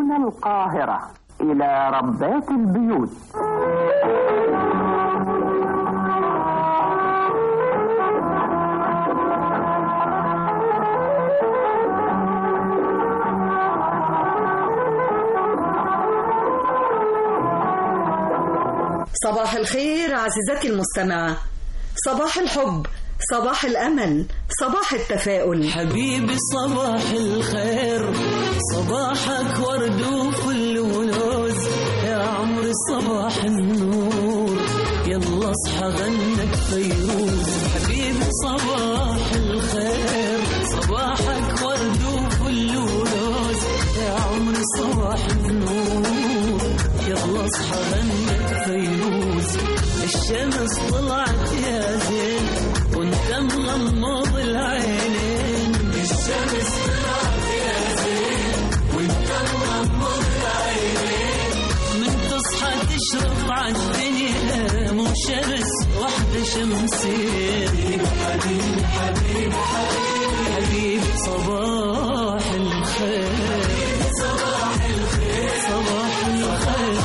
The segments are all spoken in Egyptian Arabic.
من القاهرة إلى ربات البيوت صباح الخير عزيزتي المستمعة صباح الحب صباح الأمل صباح التفاؤل حبيبي صباح الخير صباحك ورد وفل ولوز يا عمري صباح النور يلا اصحى غنك فيروز حبيبي صباح الخير صباحك ورد وفل ولوز يا عمري صباح النور يلا اصحى غنك فيروز الشمس طلعت يا زين وانت مغمض العينين الشمس طلعت يا زين وانت مغمض العينين من تصحى تشرق عالدنيا مو شمس واحدة شمسين حبيبي حبيبي حبيبي حبيبي صباح الخير صباح الخير صباح الخير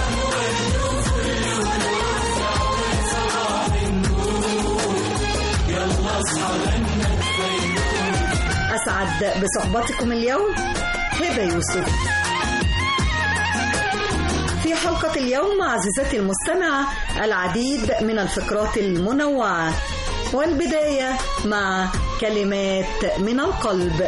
أسعد بصحبتكم اليوم هبة يوسف في حلقة اليوم عزيزتي المستمعة العديد من الفقرات المنوعة والبداية مع كلمات من القلب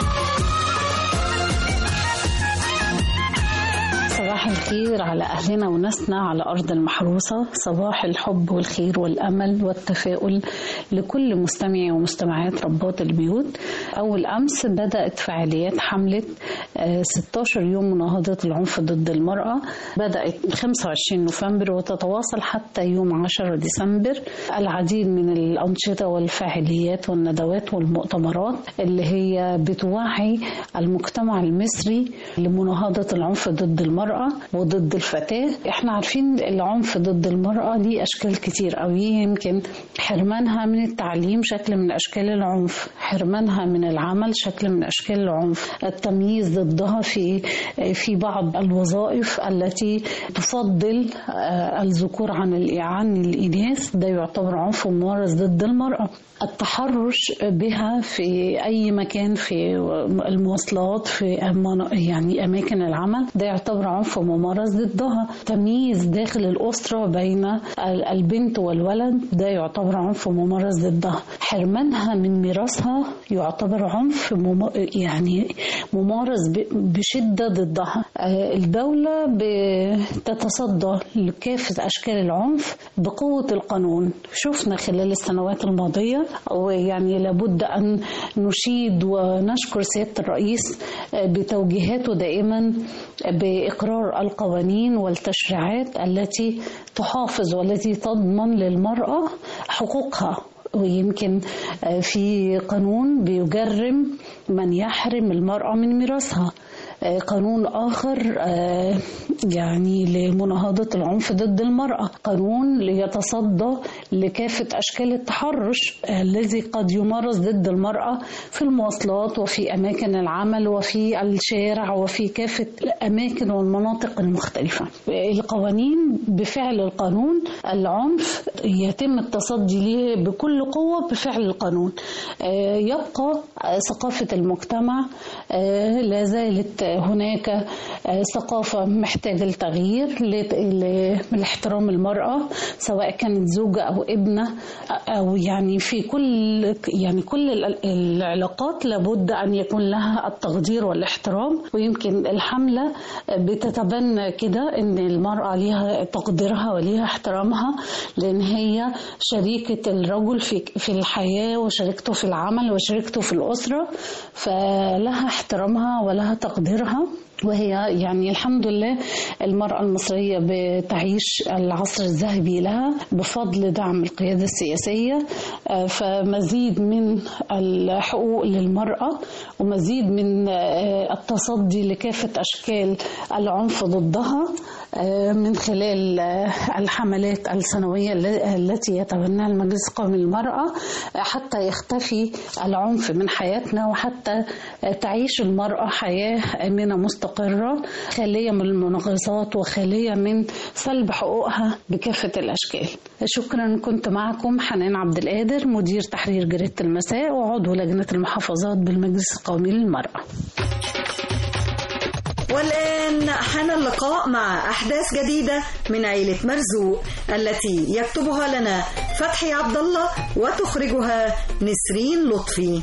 صباح الخير على أهلنا وناسنا على أرض المحروسة صباح الحب والخير والأمل والتفاؤل لكل مستمعي ومستمعات رباط البيوت أول أمس بدأت فعاليات حملة آه، 16 يوم مناهضة العنف ضد المرأة بدأت 25 نوفمبر وتتواصل حتى يوم 10 ديسمبر العديد من الأنشطة والفعاليات والندوات والمؤتمرات اللي هي بتوعي المجتمع المصري لمناهضة العنف ضد المرأة وضد الفتاة احنا عارفين العنف ضد المرأة دي أشكال كتير قوي يمكن حرمانها من التعليم شكل من أشكال العنف حرمانها من العمل شكل من أشكال العنف التمييز ضدها في في بعض الوظائف التي تفضل آه، الذكور عن ال- عن الإناث ده يعتبر عنف ممارس ضد المرأة التحرش بها في أي مكان في المواصلات في أمان- يعني أماكن العمل ده يعتبر عنف ممارس ضدها تمييز داخل الأسرة بين ال- البنت والولد ده يعتبر عنف ممارس ضدها حرمانها من ميراثها يعتبر عنف مم... يعني ممارس ب- بشدة ضدها آه، الدولة بتتصدى لكافة أشكال العنف بقوة القانون شفنا خلال السنوات الماضية ويعني لابد أن نشيد ونشكر سيادة الرئيس آه، بتوجيهاته دائما بإقرار القوانين والتشريعات التي تحافظ والتي تضمن للمرأة حقوقها ويمكن آه، في قانون بيجرم من يحرم المرأة من ميراثها آه، قانون آخر آه، يعني لمناهضة العنف ضد المرأة قانون ليتصدى لكافة أشكال التحرش الذي قد يمارس ضد المرأة في المواصلات وفي أماكن العمل وفي الشارع وفي كافة الأماكن والمناطق المختلفة القوانين بفعل القانون العنف يتم التصدي له بكل قوة بفعل القانون آه، يبقى آه، ثقافة المجتمع آه، لا زالت هناك آه، ثقافة محتاجة لتغيير ل- لاحترام المرأة سواء كانت زوجة أو ابنة أو يعني في كل يعني كل ال- العلاقات لابد أن يكون لها التقدير والاحترام ويمكن الحملة بتتبنى كده إن المرأة ليها تقديرها وليها احترامها لأن هي شريكة الرجل في في الحياة وشريكته في العمل وشريكته في الأسرة فلها احترامها ولها تقديرها وهي يعني الحمد لله المرأة المصرية بتعيش العصر الذهبي لها بفضل دعم القيادة السياسية آه، فمزيد من الحقوق للمرأة ومزيد من آه، التصدي لكافة أشكال العنف ضدها آه، من خلال آه، الحملات السنوية الل- التي يتبناها المجلس القومي للمرأة آه، حتى يختفي العنف من حياتنا وحتى آه، تعيش المرأة حياة آمنة مستقرة مستقرة خالية من المنغصات وخالية من سلب حقوقها بكافة الأشكال شكرا كنت معكم حنان عبد القادر مدير تحرير جريدة المساء وعضو لجنة المحافظات بالمجلس القومي للمرأة والآن حان اللقاء مع أحداث جديدة من عيلة مرزوق التي يكتبها لنا فتحي عبد الله وتخرجها نسرين لطفي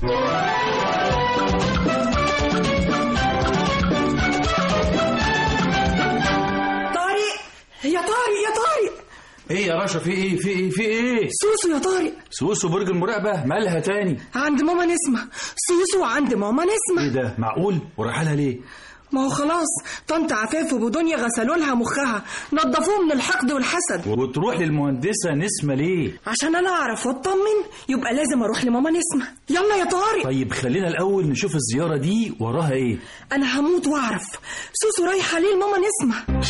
طارق يا طارق يا طارق ايه يا رشا في ايه في ايه في ايه سوسو يا طارق سوسو برج المراقبة مالها تاني عند ماما نسمة سوسو عند ماما نسمة ايه ده معقول ورايحة لها ليه ما هو خلاص طنط عفاف وابو دنيا غسلوا لها مخها نضفوه من الحقد والحسد وتروح للمهندسة نسمة ليه عشان انا اعرف واطمن يبقى لازم اروح لماما نسمة يلا يا طارق طيب خلينا الاول نشوف الزيارة دي وراها ايه انا هموت واعرف سوسو رايحه ليه لماما نسمة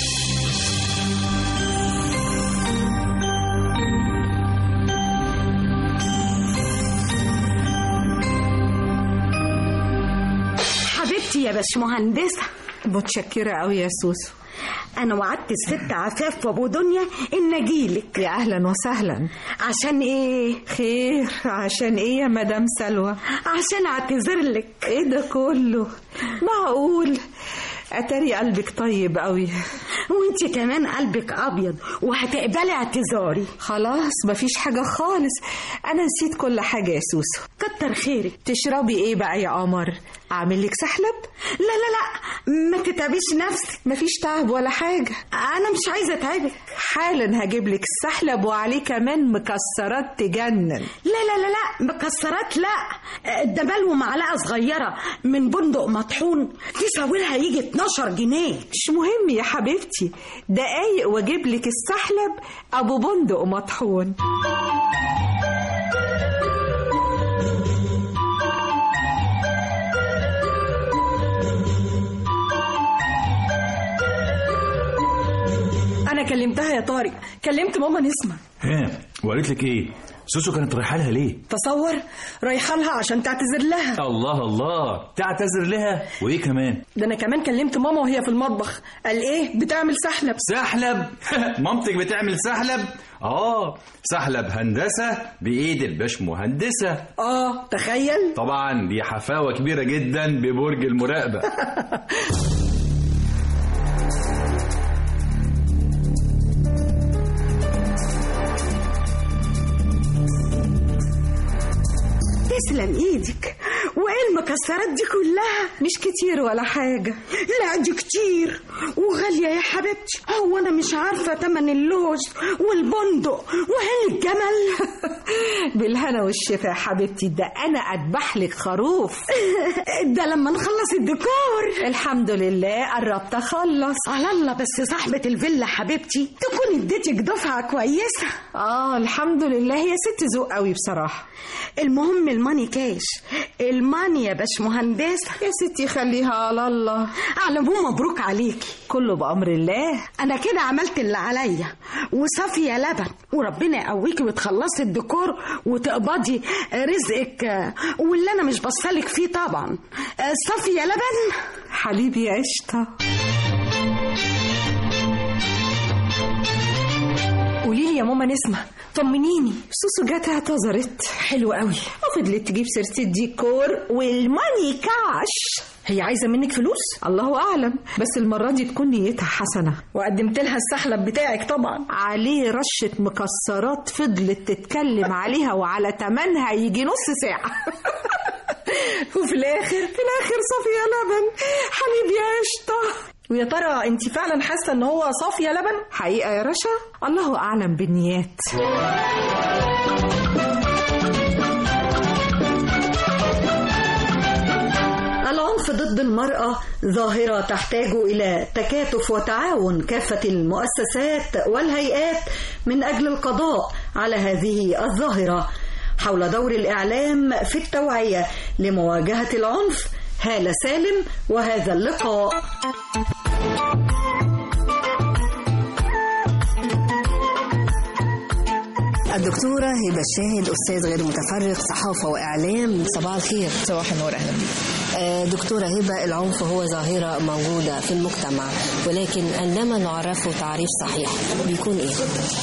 حبيبتي يا باشمهندسة متشكرة قوي يا سوسو أنا وعدت الست عفاف وأبو دنيا إن أجيلك يا أهلا وسهلا عشان إيه؟ خير عشان إيه يا مدام سلوى عشان أعتذرلك إيه ده كله معقول أتاري قلبك طيب قوي وانت كمان قلبك أبيض وهتقبلي اعتذاري خلاص مفيش حاجة خالص أنا نسيت كل حاجة يا سوسو كتر خيرك تشربي إيه بقى يا قمر أعمل لك سحلب لا لا لا ما تتعبيش نفسك مفيش تعب ولا حاجة أنا مش عايزة أتعبك حالا هجيب لك السحلب وعليه كمان مكسرات تجنن لا لا لا لا مكسرات لا ده بلو معلقة صغيرة من بندق مطحون تساوي لها يجي 12 جنيه مش مهم يا حبيبتي دقايق واجيب لك السحلب ابو بندق مطحون انا كلمتها يا طارق كلمت ماما نسمة ها وقالت لك ايه سوسو كانت رايحة لها ليه تصور رايحه لها عشان تعتذر لها الله الله تعتذر لها وايه كمان ده انا كمان كلمت ماما وهي في المطبخ قال ايه بتعمل سحلب سحلب مامتك بتعمل سحلب اه سحلب هندسة بإيد الباش مهندسة اه تخيل طبعا دي حفاوة كبيرة جدا ببرج المراقبة تسلم ايدك وايه المكسرات دي كلها مش كتير ولا حاجة لا دي كتير وغالية يا حبيبتي هو انا مش عارفة تمن اللوز والبندق وهل الجمل بالهنا والشفا يا حبيبتي ده أنا أذبح لك خروف ده لما نخلص الديكور الحمد لله قربت أخلص على الله بس صاحبة الفيلا حبيبتي تكون اديتك دفعة كويسة آه الحمد لله هي ست ذوق قوي بصراحة المهم الماني كاش الماني يا باش مهندسة يا ستي خليها على الله على العموم مبروك عليكي كله بأمر الله انا كده عملت اللي عليا وصافية لبن وربنا يقويكي وتخلصي الديكور وتقبضي رزقك واللي انا مش بصلك فيه طبعا صافية لبن حليبي قشطة قولي لي يا ماما نسمة طمنيني سوسو جت اعتذرت حلو قوي وفضلت تجيب سيرة الديكور والماني كاش هي عايزة منك فلوس الله أعلم بس المرة دي تكون نيتها حسنة وقدمت لها السحلب بتاعك طبعا عليه رشة مكسرات فضلت تتكلم عليها وعلى تمنها يجي نص ساعة وفي الاخر في الآخر صافية لبن حليب يا قشطة ويا ترى انت فعلا حاسه ان هو صافيه لبن حقيقة يا رشا الله أعلم بالنيات العنف ضد المرأة ظاهرة تحتاج إلى تكاتف وتعاون كافة المؤسسات والهيئات من أجل القضاء على هذه الظاهرة حول دور الإعلام في التوعية لمواجهة العنف هالة سالم وهذا اللقاء الدكتورة هبة الشاهد أستاذ غير متفرغ صحافة وإعلام صباح الخير صباح النور اهلا بيك آه، دكتورة هبة العنف هو ظاهرة موجودة في المجتمع ولكن عندما نعرفه تعريف صحيح بيكون ايه؟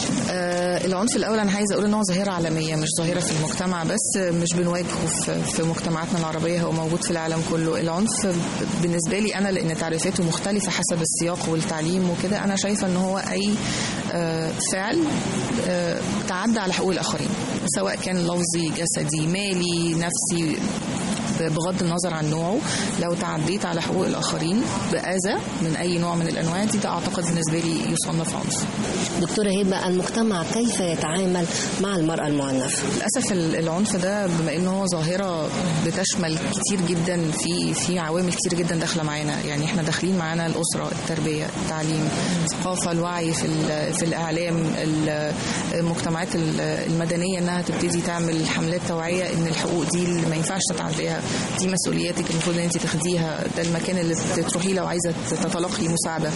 آه العنف الاول انا عايزه اقول ان هو ظاهره عالميه مش ظاهره في المجتمع بس مش بنواجهه في, في مجتمعاتنا العربيه هو موجود في العالم كله العنف بالنسبه لي انا لان تعريفاته مختلفه حسب السياق والتعليم وكده انا شايفه ان هو اي آه فعل آه تعدى على حقوق الاخرين سواء كان لفظي جسدي مالي نفسي بغض النظر عن نوعه لو تعديت على حقوق الاخرين باذى من اي نوع من الانواع دي ده اعتقد بالنسبه لي يصنف عنف دكتورة هبة المجتمع كيف يتعامل مع المرأة المعنفة؟ للاسف ال- العنف ده بما انه هو ظاهره بتشمل كتير جدا في في عوامل كتير جدا داخله معانا يعني احنا داخلين معانا الاسره التربيه التعليم الثقافه الوعي في ال- في الاعلام ال- المجتمعات ال- المدنيه انها تبتدي تعمل حملات توعيه ان الحقوق دي اللي ما ينفعش تتعديها دي مسؤولياتك المفروض ان انت تاخديها ده المكان اللي تروحي لو عايزه تتلقي مساعده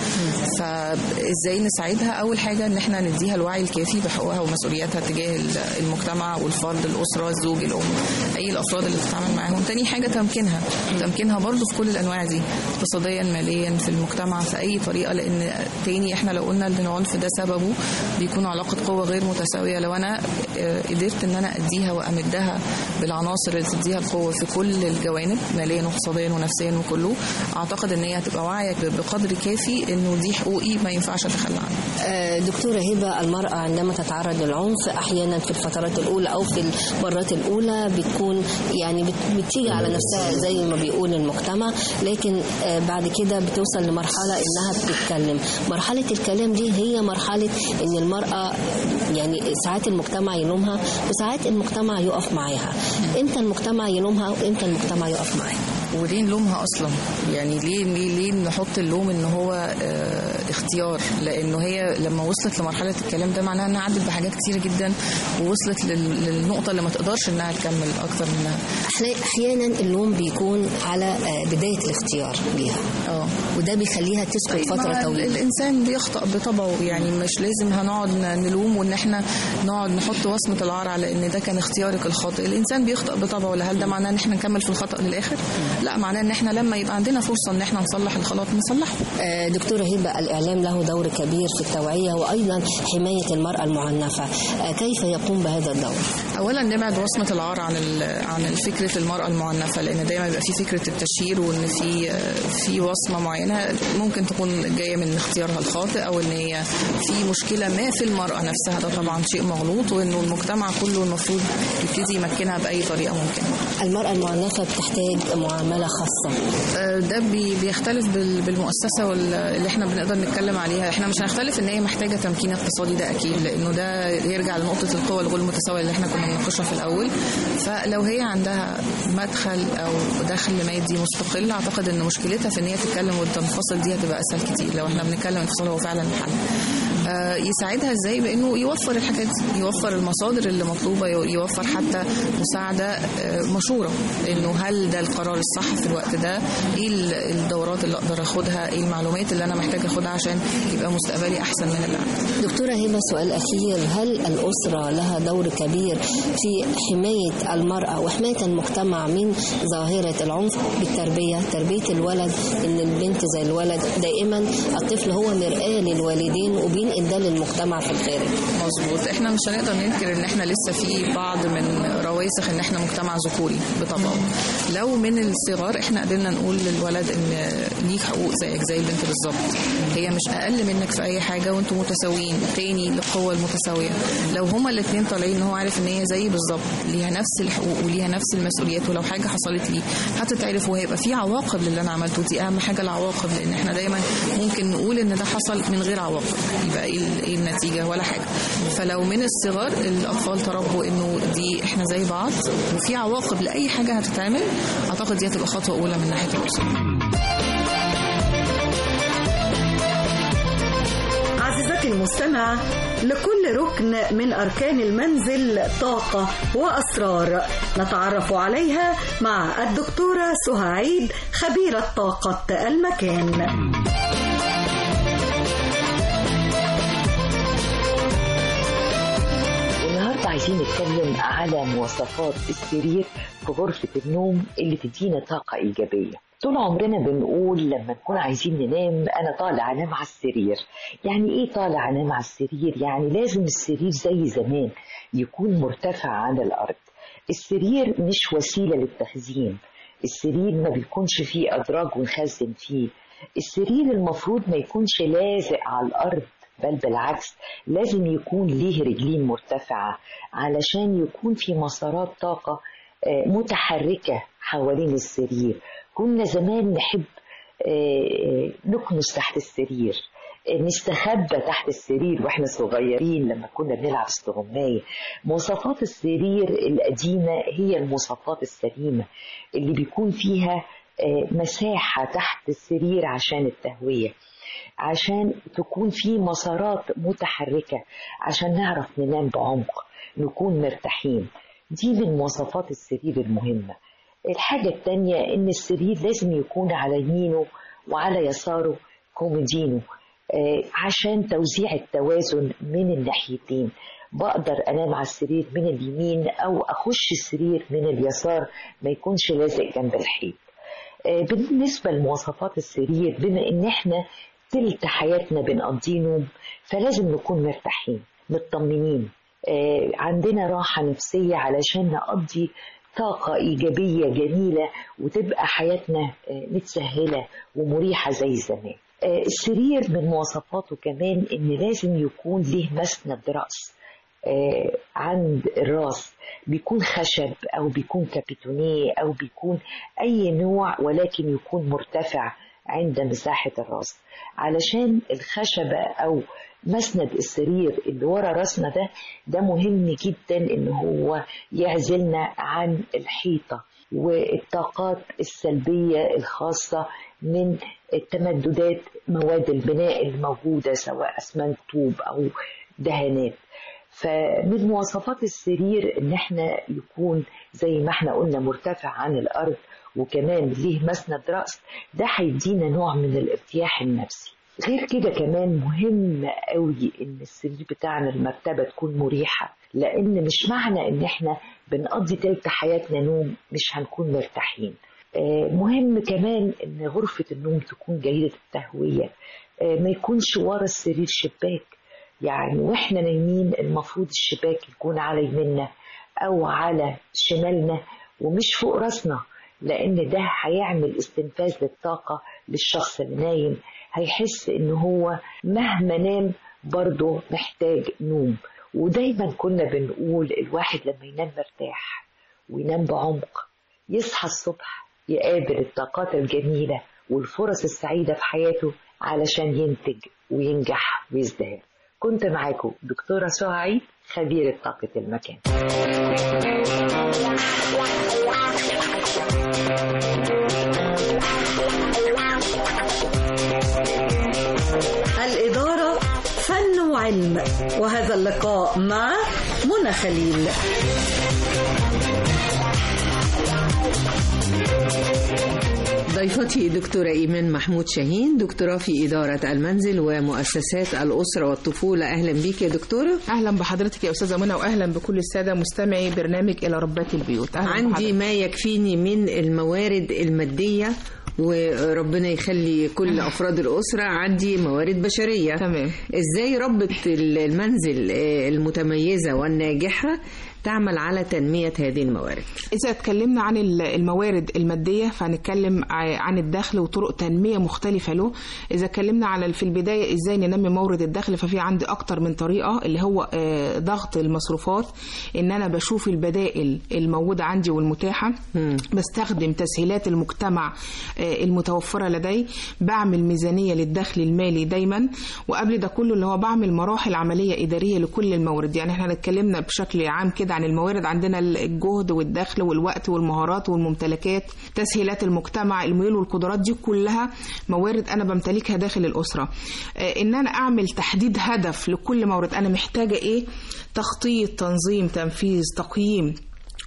فازاي نساعدها اول حاجه ان احنا نديها الوعي الكافي بحقوقها ومسؤولياتها تجاه المجتمع والفرد الاسره الزوج الام اي الافراد اللي بتتعامل معاهم تاني حاجه تمكينها تمكينها برضو في كل الانواع دي اقتصاديا ماليا في المجتمع في اي طريقه لان تاني احنا لو قلنا ان العنف ده سببه بيكون علاقه قوه غير متساويه لو انا آه، قدرت ان انا اديها وامدها بالعناصر اللي تديها القوه في كل الجوانب ماليا واقتصاديا ونفسيا وكله اعتقد ان هي هتبقى واعيه بقدر كافي انه دي حقوقي ما ينفعش اتخلى عنها آه، دكتورة هبة المرأة عندما تتعرض للعنف أحيانا في الفترات الأولى أو في المرات الأولى بتكون يعني بت- بتيجي على نفسها زي ما بيقول المجتمع لكن آه، بعد كده بتوصل لمرحلة إنها بتتكلم مرحلة الكلام دي هي مرحلة إن المرأة يعني ساعات المجتمع يلومها وساعات المجتمع يقف معاها إمتى المجتمع يلومها وإمتى المجتمع يقف معاها وليه نلومها اصلا يعني ليه ليه ليه نحط اللوم ان هو آه اختيار لانه هي لما وصلت لمرحله الكلام ده معناها انها عدت بحاجات كتير جدا ووصلت لل- للنقطه اللي ما تقدرش انها تكمل اكتر منها أحلا- احيانا اللوم بيكون على آه، بدايه الاختيار ليها اه وده بيخليها تسكت فتره مع طويله الانسان بيخطأ بطبعه يعني مش لازم هنقعد ن- نلوم وان احنا نقعد نحط وصمه العار على ان ده كان اختيارك الخاطئ الانسان بيخطأ بطبعه هل ده معناه ان احنا نكمل في الخطأ للاخر لا معناه ان احنا لما يبقى عندنا فرصه ان احنا نصلح الغلط نصلحه آه، دكتورة هبة الإعلام له دور كبير في التوعية وأيضا حماية المرأة المعنفة آه، كيف يقوم بهذا الدور؟ اولا نبعد وصمه العار عن ال- عن فكره المراه المعنفه لان دايما بيبقى في فكره التشهير وان في في وصمه معينه ممكن تكون جايه من اختيارها الخاطئ او ان هي في مشكله ما في المراه نفسها ده طبعا شيء مغلوط وانه المجتمع كله المفروض يبتدي يمكنها باي طريقه ممكنه المرأة المعنفة بتحتاج معاملة خاصة آه، ده بي- بيختلف بال- بالمؤسسه وال- اللي احنا بنقدر نتكلم عليها احنا مش هنختلف ان هي محتاجه تمكين اقتصادي ده اكيد لانه ده يرجع لنقطه القوى الغير المتساويه اللي احنا كنا بنناقشها في الاول فلو هي عندها مدخل او دخل مادي مستقل اعتقد ان مشكلتها في ان هي تتكلم وتنفصل دي هتبقى اسهل كتير لو احنا بنتكلم انفصال هو فعلا الحل آه، يساعدها ازاي بانه يوفر الحاجات دي يوفر المصادر اللي مطلوبه يو- يوفر حتى مساعده آه، مشوره انه هل ده القرار الصح في الوقت ده ايه ال- الدورات اللي اقدر اخدها ايه المعلومات اللي انا محتاجه اخدها عشان يبقى مستقبلي احسن من اللي عندي دكتورة هبة سؤال أخير هل الأسرة لها دور كبير في حماية المرأة وحماية المجتمع من ظاهرة العنف بالتربية تربية الولد إن البنت زي الولد دائما الطفل هو مرآة للوالدين وبينقل ده للمجتمع في الخارج مظبوط احنا مش هنقدر ننكر ان احنا لسه في بعض من رواسخ ان احنا مجتمع ذكوري بطبعه لو من الصغار احنا قدرنا نقول للولد ان ليك حقوق زيك زي البنت بالظبط هي مش اقل منك في اي حاجه وانتم متساويين تاني للقوه المتساويه لو هما الاثنين طالعين ان هو عارف ان هي زي بالظبط ليها نفس الحقوق وليها نفس المسؤوليات ولو حاجه حصلت لي هتتعرف وهيبقى في عواقب للي انا عملته دي اهم حاجه العواقب لان احنا دايما ممكن نقول ان ده حصل من غير عواقب يبقى ايه ال- ايه النتيجه ولا حاجه فلو من الصغر الاطفال تربوا انه دي احنا زي بعض وفي عواقب لاي حاجه هتتعمل اعتقد دي هتبقى خطوه اولى من ناحيه الاسره عزيزتي المستمع لكل ركن من أركان المنزل طاقة وأسرار نتعرف عليها مع الدكتورة سهى عيد خبيرة طاقة المكان النهارده عايزين نتكلم على مواصفات السرير في غرفة النوم اللي تدينا طاقة إيجابية طول عمرنا بنقول لما نكون عايزين ننام أنا طالع أنام على السرير يعني إيه طالع أنام على السرير يعني لازم السرير زي زمان يكون مرتفع عن الأرض السرير مش وسيلة للتخزين السرير ما بيكونش فيه أدراج ونخزن فيه السرير المفروض ما يكونش لازق على الأرض بل بالعكس لازم يكون ليه رجلين مرتفعة علشان يكون في مسارات طاقة آه، متحركة حوالين السرير كنا زمان نحب آه، نكنس تحت السرير آه، نستخبى تحت السرير واحنا صغيرين لما كنا بنلعب استغماية مواصفات السرير القديمة هي المواصفات السليمة اللي بيكون فيها آه، مساحة تحت السرير عشان التهوية عشان تكون في مسارات متحركة عشان نعرف ننام بعمق نكون مرتاحين دي من مواصفات السرير المهمة الحاجة التانية إن السرير لازم يكون على يمينه وعلى يساره كومودينو آه، عشان توزيع التوازن من الناحيتين بقدر انام على السرير من اليمين او اخش السرير من اليسار ما يكونش لازق جنب الحيط آه، بالنسبة لمواصفات السرير بما ان احنا تلت حياتنا بنقضيه نوم فلازم نكون مرتاحين مطمنين آه، عندنا راحة نفسية علشان نقضي طاقة إيجابية جميلة وتبقى حياتنا آه، متسهلة ومريحة زي زمان آه، السرير من مواصفاته كمان إن لازم يكون ليه مسند رأس آه، عند الراس بيكون خشب او بيكون كابيتونيه او بيكون اي نوع ولكن يكون مرتفع عند مساحة الراس علشان الخشبة او مسند السرير اللي ورا راسنا ده ده مهم جدا ان هو يعزلنا عن الحيطة والطاقات السلبية الخاصة من تمددات مواد البناء الموجودة سواء اسمنت طوب او دهانات فمن مواصفات السرير ان احنا يكون زي ما احنا قلنا مرتفع عن الارض وكمان ليه مسند راس ده هيدينا نوع من الارتياح النفسي غير كده كمان مهم قوي ان السرير بتاعنا المرتبه تكون مريحه لان مش معنى ان احنا بنقضي تلت حياتنا نوم مش هنكون مرتاحين آه، مهم كمان ان غرفه النوم تكون جيده التهويه آه، ما يكونش ورا السرير شباك يعني واحنا نايمين المفروض الشباك يكون على يميننا او على شمالنا ومش فوق راسنا لان ده هيعمل استنفاذ للطاقة للشخص اللي نايم هيحس ان هو مهما نام برضه محتاج نوم ودايما كنا بنقول الواحد لما ينام مرتاح وينام بعمق يصحى الصبح يقابل الطاقات الجميلة والفرص السعيدة في حياته علشان ينتج وينجح ويزدهر كنت معاكم دكتورة سهى عيد خبيرة طاقة المكان الإدارة فن وعلم وهذا اللقاء مع منى خليل ضيفتي دكتورة إيمان محمود شاهين دكتوراه في إدارة المنزل ومؤسسات الأسرة والطفولة أهلا بيك يا دكتورة اهلا بحضرتك يا استاذه منى واهلا بكل الساده مستمعي برنامج الى ربات البيوت أهلا عندي بحضرتك. ما يكفيني من الموارد المادية وربنا يخلي كل أفراد الأسرة عندي موارد بشرية تمام إزاي ربة المنزل آه، المتميزة والناجحة تعمل على تنمية هذه الموارد إذا اتكلمنا عن ال- الموارد المادية فهنتكلم ع- عن الدخل وطرق تنمية مختلفة له إذا اتكلمنا على في البداية إزاي ننمي مورد الدخل ففي عندي أكتر من طريقة اللي هو آه، ضغط المصروفات إن أنا بشوف البدائل الموجودة عندي والمتاحة بستخدم تسهيلات المجتمع آه، المتوفرة لدي بعمل ميزانية للدخل المالي دايما وقبل ده كله اللي هو بعمل مراحل عملية إدارية لكل الموارد يعني احنا اتكلمنا بشكل عام كده عن الموارد عندنا الجهد والدخل والوقت والمهارات والممتلكات تسهيلات المجتمع الميول والقدرات دي كلها موارد انا بمتلكها داخل الاسره آه، ان انا اعمل تحديد هدف لكل مورد انا محتاجه ايه تخطيط تنظيم تنفيذ تقييم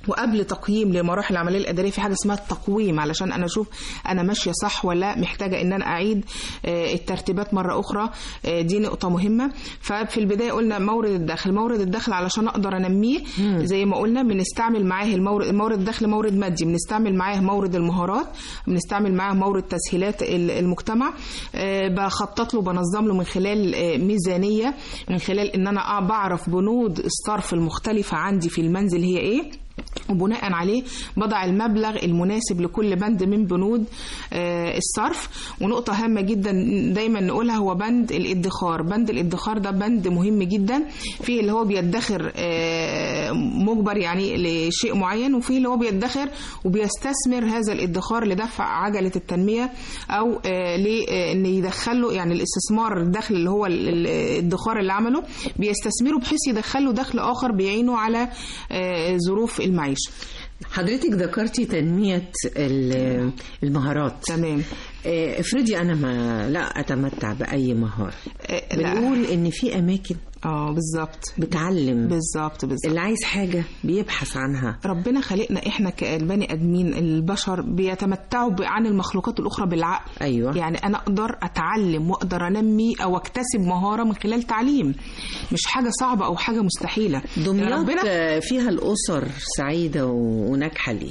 وقبل تقييم لمراحل العمليه الاداريه في حاجه اسمها التقويم علشان انا اشوف انا ماشيه صح ولا محتاجه ان انا اعيد آه، الترتيبات مره اخرى آه، دي نقطه مهمه ففي البدايه قلنا مورد الدخل مورد الدخل علشان اقدر انميه زي ما قلنا بنستعمل معاه المورد مورد الدخل مورد مادي بنستعمل معاه مورد المهارات بنستعمل معاه مورد تسهيلات ال- المجتمع آه، بخطط له بنظم له من خلال آه، ميزانيه من خلال ان انا آه بعرف بنود الصرف المختلفه عندي في المنزل هي ايه وبناء عليه بضع المبلغ المناسب لكل بند من بنود آه، الصرف ونقطة هامة جدا دايما نقولها هو بند الادخار بند الادخار ده بند مهم جدا فيه اللي هو بيدخر آه، مجبر يعني لشيء معين وفيه اللي هو بيدخر وبيستثمر هذا الادخار لدفع عجلة التنمية أو آه، لأن يدخله يعني الاستثمار الدخل اللي هو ال- ال- الادخار اللي عمله بيستثمره بحيث يدخله دخل آخر بيعينه على آه، ظروف المعيشة حضرتك ذكرتي تنمية ال- المهارات تمام افرضي انا ما لا اتمتع باي مهارة بنقول ان في اماكن اه بالظبط بتعلم بالظبط بالظبط اللي عايز حاجة بيبحث عنها ربنا خلقنا احنا كالبني ادمين البشر بيتمتعوا ب- عن المخلوقات الاخرى بالعقل ايوه يعني انا اقدر اتعلم واقدر انمي او اكتسب مهاره من خلال تعليم مش حاجه صعبه او حاجه مستحيله دمياط فيها الاسر سعيدة وناجحة ليه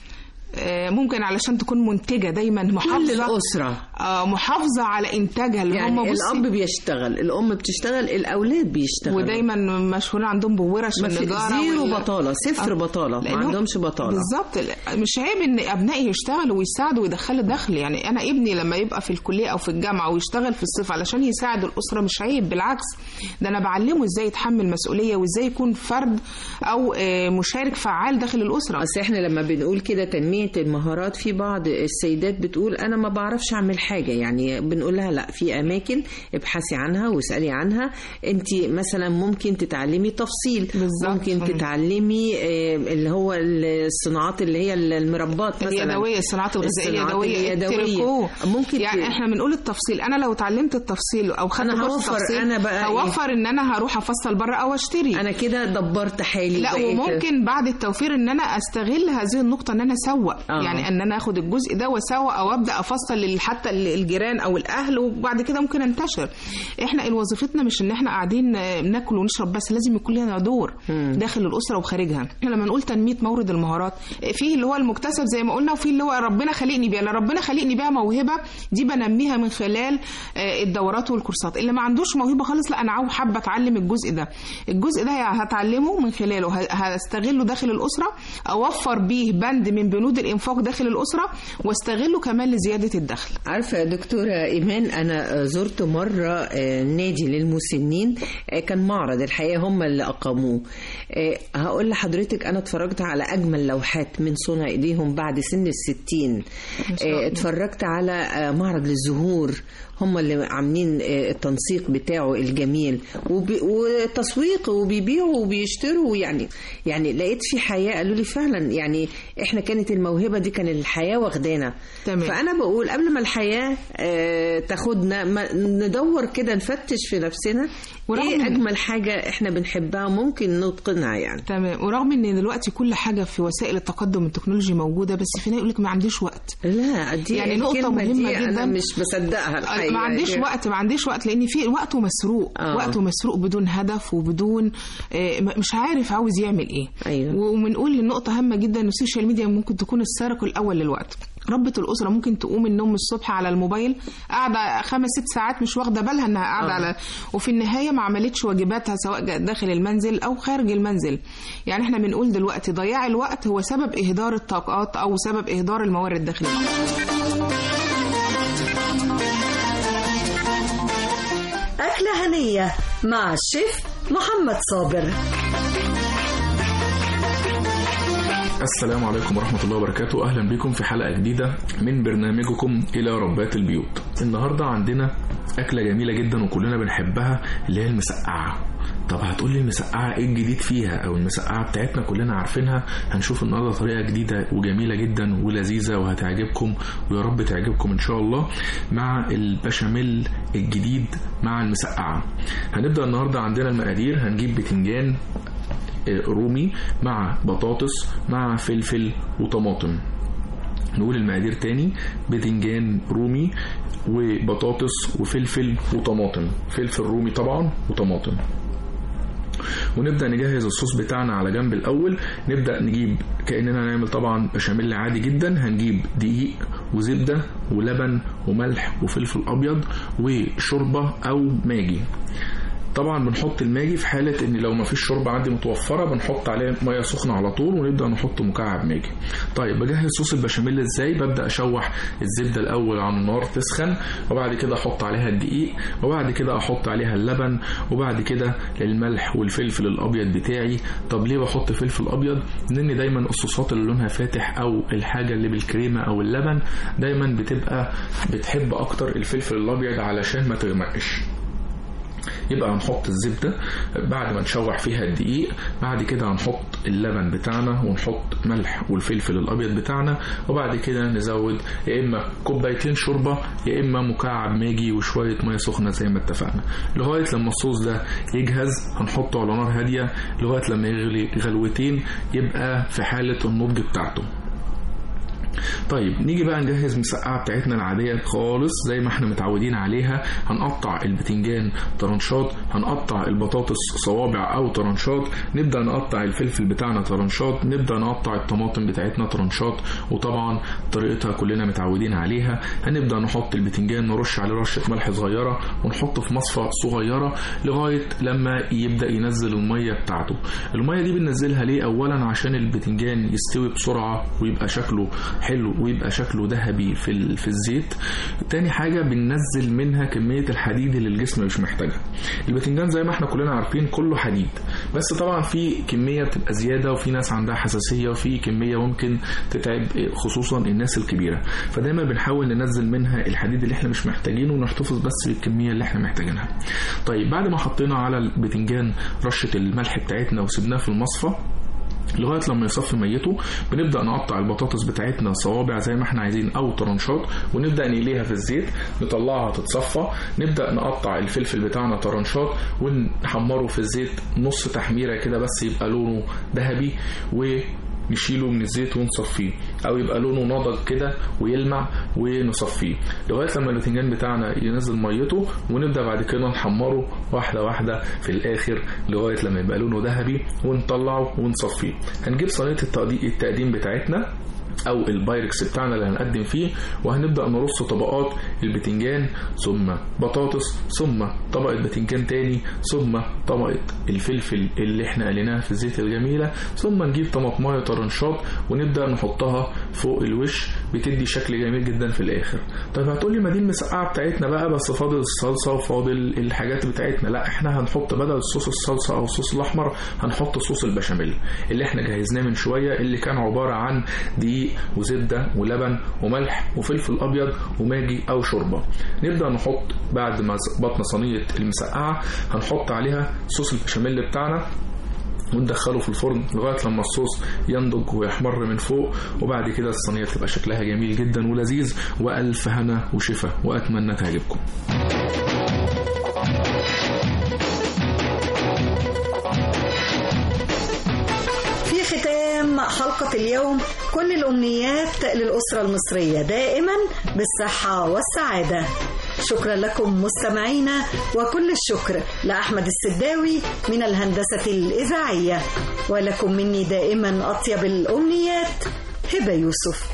آه، ممكن علشان تكون منتجه دايما محافظه الأسرة. آه محافظه على انتاجها اللي يعني هم بصي- الاب بيشتغل الام بتشتغل الاولاد بيشتغلوا ودايما مشهورين عندهم بورش ما في النجاره زيرو وال- بطالة صفر آه. بطالة ما لأنهم- عندهمش بطالة بالظبط مش عيب ان ابنائي يشتغلوا ويساعدوا ويدخلوا دخل يعني انا ابني لما يبقى في الكليه او في الجامعه ويشتغل في الصيف علشان يساعد الاسره مش عيب بالعكس ده انا بعلمه ازاي يتحمل مسؤوليه وازاي يكون فرد او آه، مشارك فعال داخل الاسره اصل احنا لما بنقول كده تنمية المهارات في بعض السيدات بتقول انا ما بعرفش اعمل حاجة يعني بنقول لها لا في اماكن ابحثي عنها واسألي عنها انت مثلا ممكن تتعلمي تفصيل ممكن مم. تتعلمي آه، اللي هو الصناعات اللي هي المربات مثلا اليدويه الصناعات الغذائيه الصناعات اليدويه اليدوية. التريكو ممكن يعني ت- احنا بنقول التفصيل انا لو اتعلمت التفصيل او خدت أنا كورس هوفر تفصيل أنا بقى إيه؟ هوفر ان انا هروح افصل بره او اشتري انا كده دبرت حالي لا بقيت- وممكن بعد التوفير ان انا استغل هذه النقطه ان انا اسوق آه. يعني ان انا اخد الجزء ده واسوق او ابدا افصل لل- حتى الجيران او الاهل وبعد كده ممكن انتشر احنا وظيفتنا مش ان احنا قاعدين آه، ناكل ونشرب بس لازم يكون لنا دور داخل الاسره وخارجها احنا لما نقول تنميه مورد المهارات آه، فيه اللي هو المكتسب زي ما قلنا وفيه اللي هو ربنا خلقني بيها لو ربنا خلقني بيها موهبه دي بنميها من خلال آه، الدورات والكورسات اللي ما عندوش موهبه خالص لا انا عاوز حابه اتعلم الجزء ده الجزء ده هتعلمه من خلاله ه- هستغله داخل الاسره اوفر بيه بند من بنود الانفاق داخل الاسره واستغله كمان لزياده الدخل عارفة يا دكتورة إيمان أنا زرت مرة آه، نادي للمسنين آه، كان معرض الحقيقة هم اللي أقاموه آه، هقول لحضرتك أنا اتفرجت على أجمل لوحات من صنع إيديهم بعد سن الستين آه، اتفرجت على آه، معرض للزهور هم اللي عاملين آه، التنسيق بتاعه الجميل وبي- وتسويق وبيبيعوا وبيشتروا يعني يعني لقيت في حياة قالوا لي فعلا يعني احنا كانت الموهبة دي كان الحياة واخدانا تمام. فأنا بقول قبل ما الحياة آه، تاخدنا ما ندور كده نفتش في نفسنا ايه اجمل حاجة احنا بنحبها ممكن نتقنها يعني تمام ورغم ان دلوقتي كل حاجه في وسائل التقدم التكنولوجي موجوده بس في ناس يقول لك ما عنديش وقت لا دي يعني نقطه الكلمة مهمه دي جدا أنا مش بصدقها الحقيقة ما عنديش يعني. وقت ما عنديش وقت لان في وقته مسروق آه. وقته مسروق بدون هدف وبدون آه، م- مش عارف عاوز يعمل ايه أيوة. وبنقول النقطه هامه جدا ان السوشيال ميديا ممكن تكون السارق الاول للوقت ربة الأسرة ممكن تقوم من النوم الصبح على الموبايل قاعدة خمس ست ساعات مش واخدة بالها إنها قاعدة آه. على وفي النهاية ما عملتش واجباتها سواء جا- داخل المنزل أو خارج المنزل يعني احنا بنقول دلوقتي ضياع الوقت هو سبب إهدار الطاقات أو سبب إهدار الموارد الداخلية أكلة هنية مع الشيف محمد صابر السلام عليكم ورحمة الله وبركاته أهلا بكم في حلقة جديدة من برنامجكم إلى ربات البيوت النهاردة عندنا أكلة جميلة جدا وكلنا بنحبها اللي هي المسقعة طب هتقولي المسقعة ايه الجديد فيها او المسقعة بتاعتنا كلنا عارفينها هنشوف النهاردة طريقة جديدة وجميلة جدا ولذيذة وهتعجبكم ويا رب تعجبكم ان شاء الله مع البشاميل الجديد مع المسقعة هنبدأ النهاردة عندنا المقادير هنجيب بتنجان رومي مع بطاطس مع فلفل وطماطم نقول المقادير تاني باذنجان رومي وبطاطس وفلفل وطماطم فلفل رومي طبعا وطماطم ونبدا نجهز الصوص بتاعنا على جنب الاول نبدا نجيب كاننا نعمل طبعا بشاميل عادي جدا هنجيب دقيق وزبده ولبن وملح وفلفل ابيض وشوربه او ماجي طبعا بنحط الماجي في حالة ان لو ما فيش شوربة عندي متوفرة بنحط عليه مية سخنة على طول ونبدأ نحط مكعب ماجي طيب بجهز صوص البشاميل ازاي ببدأ اشوح الزبدة الاول على النار تسخن وبعد كده احط عليها الدقيق وبعد كده احط عليها اللبن وبعد كده الملح والفلفل الابيض بتاعي طب ليه بحط فلفل ابيض لان دايما الصوصات اللي لونها فاتح او الحاجة اللي بالكريمة او اللبن دايما بتبقى بتحب اكتر الفلفل الابيض علشان ما تغمقش يبقى هنحط الزبدة بعد ما نشوح فيها الدقيق بعد كده هنحط اللبن بتاعنا ونحط ملح والفلفل الأبيض بتاعنا وبعد كده نزود يا إما كوبايتين شوربة يا إما مكعب ماجي وشوية مية سخنة زي ما اتفقنا لغاية لما الصوص ده يجهز هنحطه على نار هادية لغاية لما يغلي غلوتين يبقى في حالة النضج بتاعته طيب نيجي بقى نجهز مسقعه بتاعتنا العاديه خالص زي ما احنا متعودين عليها هنقطع البتنجان طرنشات هنقطع البطاطس صوابع او طرنشات نبدا نقطع الفلفل بتاعنا طرنشات نبدا نقطع الطماطم بتاعتنا طرنشات وطبعا طريقتها كلنا متعودين عليها هنبدا نحط البتنجان نرش عليه رشه ملح صغيره ونحطه في مصفى صغيره لغايه لما يبدا ينزل الميه بتاعته الميه دي بننزلها ليه اولا عشان البتنجان يستوي بسرعه ويبقى شكله حلو ويبقى شكله ذهبي في في الزيت تاني حاجه بننزل منها كميه الحديد اللي الجسم مش محتاجها الباذنجان زي ما احنا كلنا عارفين كله حديد بس طبعا في كميه بتبقى زياده وفي ناس عندها حساسيه وفي كميه ممكن تتعب خصوصا الناس الكبيره فدايما بنحاول ننزل منها الحديد اللي احنا مش محتاجينه ونحتفظ بس بالكميه اللي احنا محتاجينها طيب بعد ما حطينا على الباذنجان رشه الملح بتاعتنا وسبناه في المصفى لغايه لما يصفي ميته بنبدا نقطع البطاطس بتاعتنا صوابع زي ما احنا عايزين او طرنشات ونبدا نقليها في الزيت نطلعها تتصفى نبدا نقطع الفلفل بتاعنا طرنشات ونحمره في الزيت نص تحميره كده بس يبقى لونه ذهبي و نشيله من الزيت ونصفيه او يبقى لونه نضج كده ويلمع ونصفيه لغايه لما الباذنجان بتاعنا ينزل ميته ونبدا بعد كده نحمره واحده واحده في الاخر لغايه لما يبقى لونه ذهبي ونطلعه ونصفيه هنجيب صينيه التقديم بتاعتنا او البايركس بتاعنا اللي هنقدم فيه وهنبدا نرص طبقات البتنجان ثم بطاطس ثم طبقه بتنجان تاني ثم طبقه الفلفل اللي احنا قليناها في الزيت الجميله ثم نجيب طماطمايه طرنشات ونبدا نحطها فوق الوش بتدي شكل جميل جدا في الاخر طيب هتقولي ما دي المسقعه بتاعتنا بقى بس فاضل الصلصه وفاضل الحاجات بتاعتنا لا احنا هنحط بدل صوص الصلصه او الصوص الاحمر هنحط صوص البشاميل اللي احنا جهزناه من شويه اللي كان عباره عن دقيق وزبده ولبن وملح وفلفل ابيض وماجي او شوربه نبدا نحط بعد ما ظبطنا صينيه المسقعه هنحط عليها صوص البشاميل بتاعنا وندخله في الفرن لغايه لما الصوص ينضج ويحمر من فوق وبعد كده الصينيه تبقى شكلها جميل جدا ولذيذ والف هنا وشفا واتمنى تعجبكم في ختام حلقة اليوم كل الأمنيات للأسرة المصرية دائما بالصحة والسعادة شكرا لكم مستمعينا وكل الشكر لأحمد السداوي من الهندسة الإذاعية ولكم مني دائما أطيب الأمنيات هبة يوسف